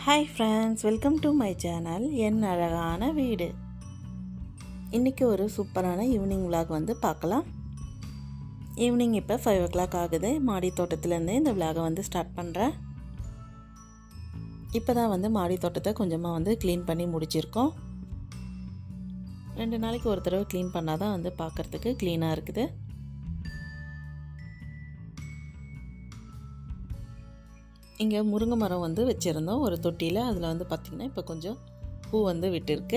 hi friends welcome to my channel என் அழகான வீடு இன்றைக்கி ஒரு சூப்பரான ஈவினிங் விலாக் வந்து பார்க்கலாம் ஈவினிங் இப்போ ஃபைவ் ஓ கிளாக் ஆகுது மாடி தோட்டத்துலேருந்து இந்த விலாகை வந்து ஸ்டார்ட் பண்ணுறேன் இப்போ தான் வந்து மாடி தோட்டத்தை கொஞ்சமாக வந்து க்ளீன் பண்ணி முடிச்சிருக்கோம் ரெண்டு நாளைக்கு ஒரு தடவை க்ளீன் பண்ணால் தான் வந்து பார்க்குறதுக்கு க்ளீனாக இருக்குது இங்கே முருங்கை மரம் வந்து வச்சுருந்தோம் ஒரு தொட்டியில் அதில் வந்து பார்த்திங்கன்னா இப்போ கொஞ்சம் பூ வந்து விட்டுருக்கு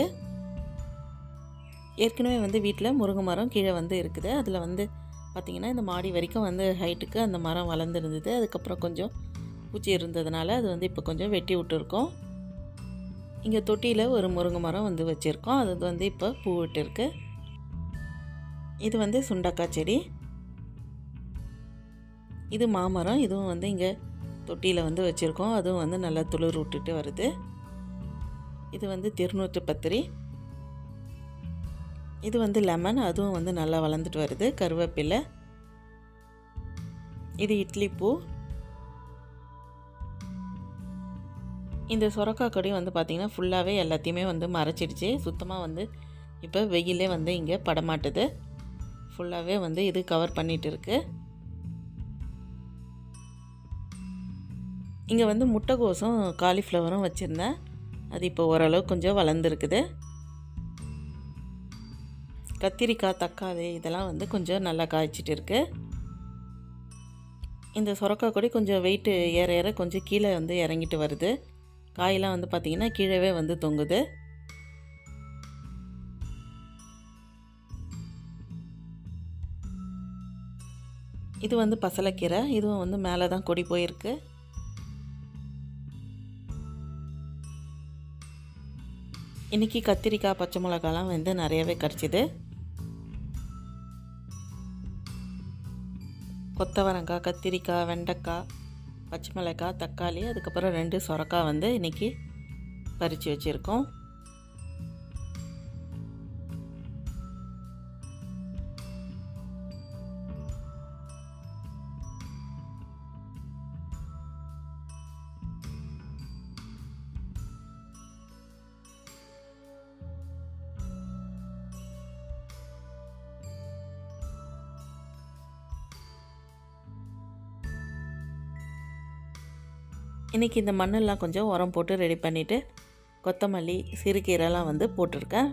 ஏற்கனவே வந்து வீட்டில் முருங்கை மரம் கீழே வந்து இருக்குது அதில் வந்து பார்த்திங்கன்னா இந்த மாடி வரைக்கும் வந்து ஹைட்டுக்கு அந்த மரம் வளர்ந்துருந்தது அதுக்கப்புறம் கொஞ்சம் பூச்சி இருந்ததுனால அது வந்து இப்போ கொஞ்சம் வெட்டி விட்டுருக்கோம் இங்கே தொட்டியில் ஒரு முருங்கை மரம் வந்து வச்சுருக்கோம் அது வந்து இப்போ பூ விட்டுருக்கு இது வந்து சுண்டக்காய் செடி இது மாமரம் இதுவும் வந்து இங்கே தொட்டியில் வந்து வச்சுருக்கோம் அதுவும் வந்து நல்லா துளிர் விட்டுட்டு வருது இது வந்து திருநூற்று பத்திரி இது வந்து லெமன் அதுவும் வந்து நல்லா வளர்ந்துட்டு வருது கருவேப்பிலை இது இட்லி பூ இந்த சுரக்காய் கொடி வந்து பார்த்திங்கன்னா ஃபுல்லாகவே எல்லாத்தையுமே வந்து மறைச்சிடுச்சு சுத்தமாக வந்து இப்போ வெயிலே வந்து இங்கே படமாட்டுது ஃபுல்லாகவே வந்து இது கவர் பண்ணிகிட்டு இருக்குது இங்கே வந்து முட்டைகோசும் காலிஃப்ளவரும் வச்சுருந்தேன் அது இப்போ ஓரளவு கொஞ்சம் வளர்ந்துருக்குது கத்திரிக்காய் தக்காளி இதெல்லாம் வந்து கொஞ்சம் நல்லா காய்ச்சிட்டு இருக்கு இந்த சுரக்காய் கொடி கொஞ்சம் வெயிட்டு ஏற ஏற கொஞ்சம் கீழே வந்து இறங்கிட்டு வருது காயெல்லாம் வந்து பார்த்திங்கன்னா கீழவே வந்து தொங்குது இது வந்து பசலைக்கீரை இதுவும் வந்து மேலே தான் கொடி போயிருக்கு இன்றைக்கி கத்திரிக்காய் பச்சை மிளகாலாம் வந்து நிறையவே கிடச்சிது கொத்தவரங்காய் கத்திரிக்காய் வெண்டைக்காய் பச்சை மிளகாய் தக்காளி அதுக்கப்புறம் ரெண்டு சொரக்காய் வந்து இன்றைக்கி பறித்து வச்சுருக்கோம் இன்றைக்கி இந்த மண்ணெல்லாம் கொஞ்சம் உரம் போட்டு ரெடி பண்ணிவிட்டு கொத்தமல்லி சிறுகீரைலாம் வந்து போட்டிருக்கேன்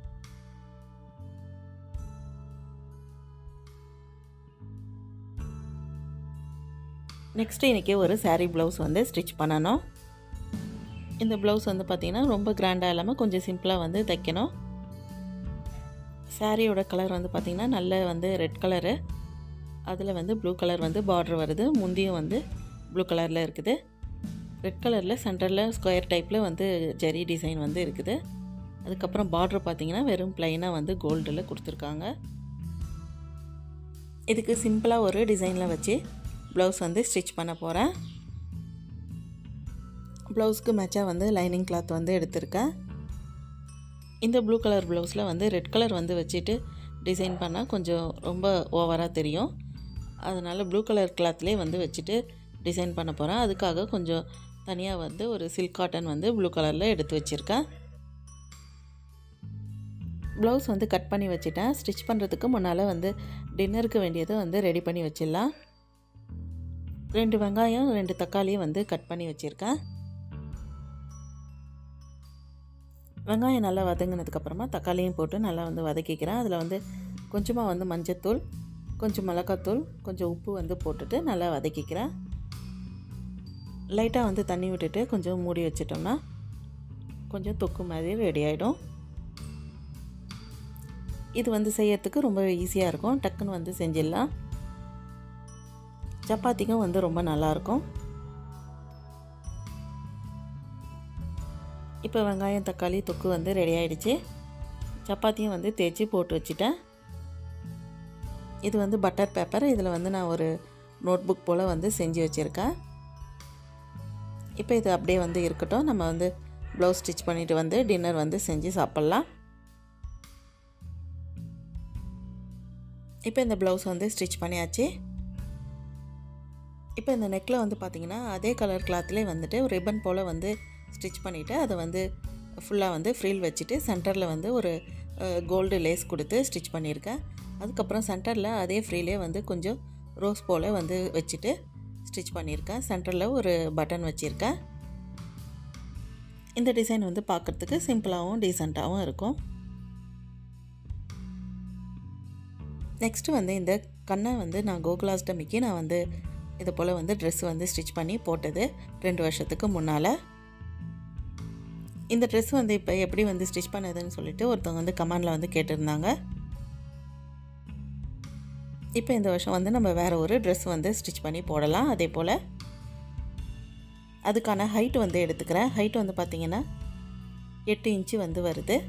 நெக்ஸ்ட்டு இன்றைக்கி ஒரு சாரீ ப்ளவுஸ் வந்து ஸ்டிச் பண்ணணும் இந்த ப்ளவுஸ் வந்து பார்த்திங்கன்னா ரொம்ப கிராண்டாக இல்லாமல் கொஞ்சம் சிம்பிளாக வந்து தைக்கணும் சாரியோட கலர் வந்து பார்த்திங்கன்னா நல்ல வந்து ரெட் கலரு அதில் வந்து ப்ளூ கலர் வந்து பார்டர் வருது முந்தியும் வந்து ப்ளூ கலரில் இருக்குது ரெட் கலரில் சென்டரில் ஸ்கொயர் டைப்பில் வந்து ஜெரி டிசைன் வந்து இருக்குது அதுக்கப்புறம் பார்டர் பார்த்திங்கன்னா வெறும் ப்ளைனாக வந்து கோல்டில் கொடுத்துருக்காங்க இதுக்கு சிம்பிளாக ஒரு டிசைனில் வச்சு ப்ளவுஸ் வந்து ஸ்டிச் பண்ண போகிறேன் ப்ளவுஸ்க்கு மேட்சாக வந்து லைனிங் கிளாத் வந்து எடுத்திருக்கேன் இந்த ப்ளூ கலர் ப்ளவுஸில் வந்து ரெட் கலர் வந்து வச்சுட்டு டிசைன் பண்ணால் கொஞ்சம் ரொம்ப ஓவராக தெரியும் அதனால் ப்ளூ கலர் கிளாத்லேயே வந்து வச்சுட்டு டிசைன் பண்ண போகிறேன் அதுக்காக கொஞ்சம் தனியாக வந்து ஒரு சில்க் காட்டன் வந்து ப்ளூ கலரில் எடுத்து வச்சுருக்கேன் ப்ளவுஸ் வந்து கட் பண்ணி வச்சுட்டேன் ஸ்டிச் பண்ணுறதுக்கு முன்னால் வந்து டின்னருக்கு வேண்டியதை வந்து ரெடி பண்ணி வச்சிடலாம் ரெண்டு வெங்காயம் ரெண்டு தக்காளியும் வந்து கட் பண்ணி வச்சுருக்கேன் வெங்காயம் நல்லா வதங்கினதுக்கப்புறமா தக்காளியும் போட்டு நல்லா வந்து வதக்கிக்கிறேன் அதில் வந்து கொஞ்சமாக வந்து மஞ்சத்தூள் கொஞ்சம் மிளகாத்தூள் கொஞ்சம் உப்பு வந்து போட்டுட்டு நல்லா வதக்கிக்கிறேன் லைட்டாக வந்து தண்ணி விட்டுட்டு கொஞ்சம் மூடி வச்சிட்டோம்னா கொஞ்சம் தொக்கு மாதிரி ரெடி ஆகிடும் இது வந்து செய்யறதுக்கு ரொம்ப ஈஸியாக இருக்கும் டக்குன்னு வந்து செஞ்சிடலாம் சப்பாத்திக்கும் வந்து ரொம்ப நல்லாயிருக்கும் இப்போ வெங்காயம் தக்காளி தொக்கு வந்து ரெடி ஆகிடுச்சு சப்பாத்தியும் வந்து தேய்ச்சி போட்டு வச்சுட்டேன் இது வந்து பட்டர் பேப்பர் இதில் வந்து நான் ஒரு நோட் புக் போல் வந்து செஞ்சு வச்சுருக்கேன் இப்போ இது அப்படியே வந்து இருக்கட்டும் நம்ம வந்து ப்ளவுஸ் ஸ்டிச் பண்ணிவிட்டு வந்து டின்னர் வந்து செஞ்சு சாப்பிட்லாம் இப்போ இந்த ப்ளவுஸ் வந்து ஸ்டிச் பண்ணியாச்சு இப்போ இந்த நெக்கில் வந்து பார்த்திங்கன்னா அதே கலர் கிளாத்லேயே வந்துட்டு ஒரு ரிப்பன் போல் வந்து ஸ்டிச் பண்ணிவிட்டு அதை வந்து ஃபுல்லாக வந்து ஃப்ரீல் வச்சுட்டு சென்டரில் வந்து ஒரு கோல்டு லேஸ் கொடுத்து ஸ்டிச் பண்ணியிருக்கேன் அதுக்கப்புறம் சென்டரில் அதே ஃப்ரீலே வந்து கொஞ்சம் ரோஸ் போல் வந்து வச்சுட்டு ஸ்டிச் பண்ணியிருக்கேன் சென்டரில் ஒரு பட்டன் வச்சுருக்கேன் இந்த டிசைன் வந்து பார்க்குறதுக்கு சிம்பிளாகவும் டீசெண்டாகவும் இருக்கும் நெக்ஸ்ட்டு வந்து இந்த கண்ணை வந்து நான் கோகுலாஷ்டமிக்கு நான் வந்து இது போல் வந்து ட்ரெஸ் வந்து ஸ்டிச் பண்ணி போட்டது ரெண்டு வருஷத்துக்கு முன்னால் இந்த ட்ரெஸ் வந்து இப்போ எப்படி வந்து ஸ்டிச் பண்ணதுன்னு சொல்லிட்டு ஒருத்தவங்க வந்து கமெண்டில் வந்து கேட்டிருந்தாங்க இப்போ இந்த வருஷம் வந்து நம்ம வேறு ஒரு ட்ரெஸ் வந்து ஸ்டிச் பண்ணி போடலாம் அதே போல் அதுக்கான ஹைட் வந்து எடுத்துக்கிறேன் ஹைட் வந்து பார்த்திங்கன்னா எட்டு இன்ச்சு வந்து வருது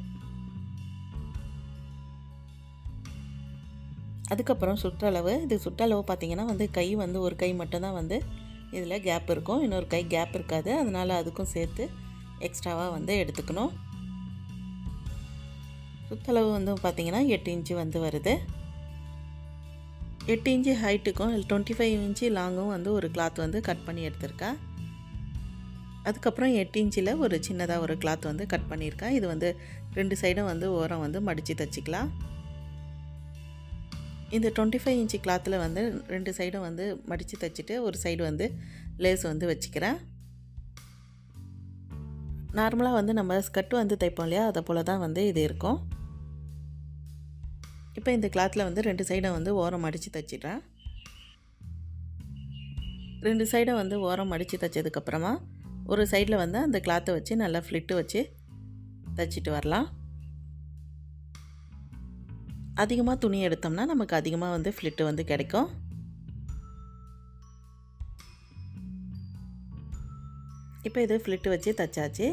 அதுக்கப்புறம் சுற்றளவு இது சுற்றளவு பார்த்திங்கன்னா வந்து கை வந்து ஒரு கை மட்டும்தான் வந்து இதில் கேப் இருக்கும் இன்னொரு கை கேப் இருக்காது அதனால் அதுக்கும் சேர்த்து எக்ஸ்ட்ராவாக வந்து எடுத்துக்கணும் சுற்றளவு வந்து பார்த்திங்கன்னா எட்டு இன்ச்சு வந்து வருது எட்டு இன்ச்சு ஹைட்டுக்கும் டுவெண்ட்டி ஃபைவ் இன்ச்சு லாங்கும் வந்து ஒரு கிளாத் வந்து கட் பண்ணி எடுத்திருக்கேன் அதுக்கப்புறம் எட்டு இன்ச்சில் ஒரு சின்னதாக ஒரு கிளாத் வந்து கட் பண்ணியிருக்கேன் இது வந்து ரெண்டு சைடும் வந்து ஓரம் வந்து மடித்து தைச்சிக்கலாம் இந்த டுவெண்ட்டி ஃபைவ் இன்ச்சு கிளாத்தில் வந்து ரெண்டு சைடும் வந்து மடித்து தைச்சிட்டு ஒரு சைடு வந்து லேஸ் வந்து வச்சுக்கிறேன் நார்மலாக வந்து நம்ம ஸ்கர்ட் வந்து தைப்போம் இல்லையா அதை போல் தான் வந்து இது இருக்கும் இப்போ இந்த கிளாத்தில் வந்து ரெண்டு சைடை வந்து ஓரம் மடித்து தைச்சிட்றேன் ரெண்டு சைடை வந்து ஓரம் மடித்து தைச்சதுக்கப்புறமா ஒரு சைடில் வந்து அந்த கிளாத்தை வச்சு நல்லா ஃப்ளிட்டு வச்சு தைச்சிட்டு வரலாம் அதிகமாக துணி எடுத்தோம்னா நமக்கு அதிகமாக வந்து ஃப்ளிட்டு வந்து கிடைக்கும் இப்போ இது ஃப்ளிட்டு வச்சு தைச்சாச்சு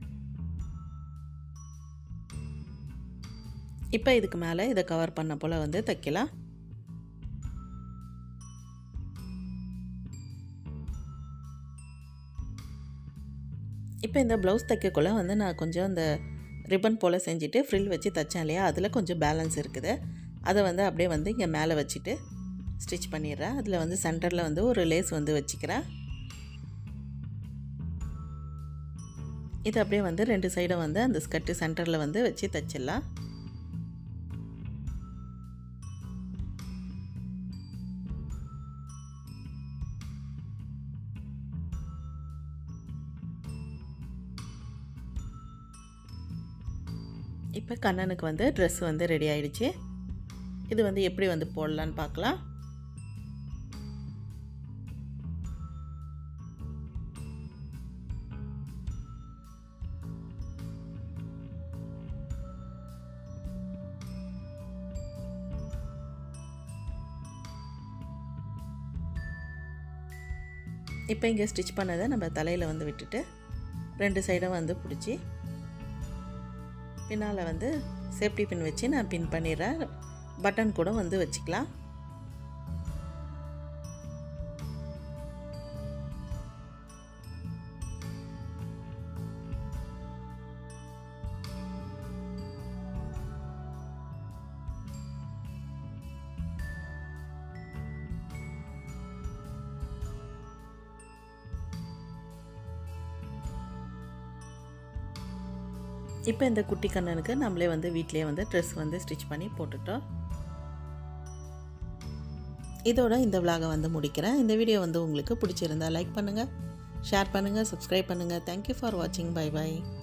இப்போ இதுக்கு மேலே இதை கவர் பண்ண போல் வந்து தைக்கலாம் இப்போ இந்த ப்ளவுஸ் தைக்கக்குள்ளே வந்து நான் கொஞ்சம் இந்த ரிப்பன் போல் செஞ்சுட்டு ஃப்ரில் வச்சு தைச்சேன் இல்லையா அதில் கொஞ்சம் பேலன்ஸ் இருக்குது அதை வந்து அப்படியே வந்து இங்கே மேலே வச்சுட்டு ஸ்டிச் பண்ணிடுறேன் அதில் வந்து சென்டரில் வந்து ஒரு லேஸ் வந்து வச்சுக்கிறேன் இது அப்படியே வந்து ரெண்டு சைடும் வந்து அந்த ஸ்கர்ட்டு சென்டரில் வந்து வச்சு தைச்சிடலாம் இப்போ கண்ணனுக்கு வந்து ட்ரெஸ் வந்து ரெடி ஆயிடுச்சு இது வந்து எப்படி வந்து போடலான்னு பார்க்கலாம் இப்போ இங்கே ஸ்டிச் பண்ணதை நம்ம தலையில் வந்து விட்டுட்டு ரெண்டு சைடும் வந்து பிடிச்சி பின்னால் வந்து சேஃப்டி பின் வச்சு நான் பின் பண்ணிடுறேன் பட்டன் கூட வந்து வச்சுக்கலாம் இப்போ இந்த குட்டி கண்ணனுக்கு நம்மளே வந்து வீட்டிலே வந்து ட்ரெஸ் வந்து ஸ்டிச் பண்ணி போட்டுட்டோம் இதோட இந்த விலாகை வந்து முடிக்கிறேன் இந்த வீடியோ வந்து உங்களுக்கு பிடிச்சிருந்தா லைக் பண்ணுங்கள் ஷேர் பண்ணுங்கள் சப்ஸ்கிரைப் பண்ணுங்கள் தேங்க்யூ ஃபார் வாட்சிங் பை பை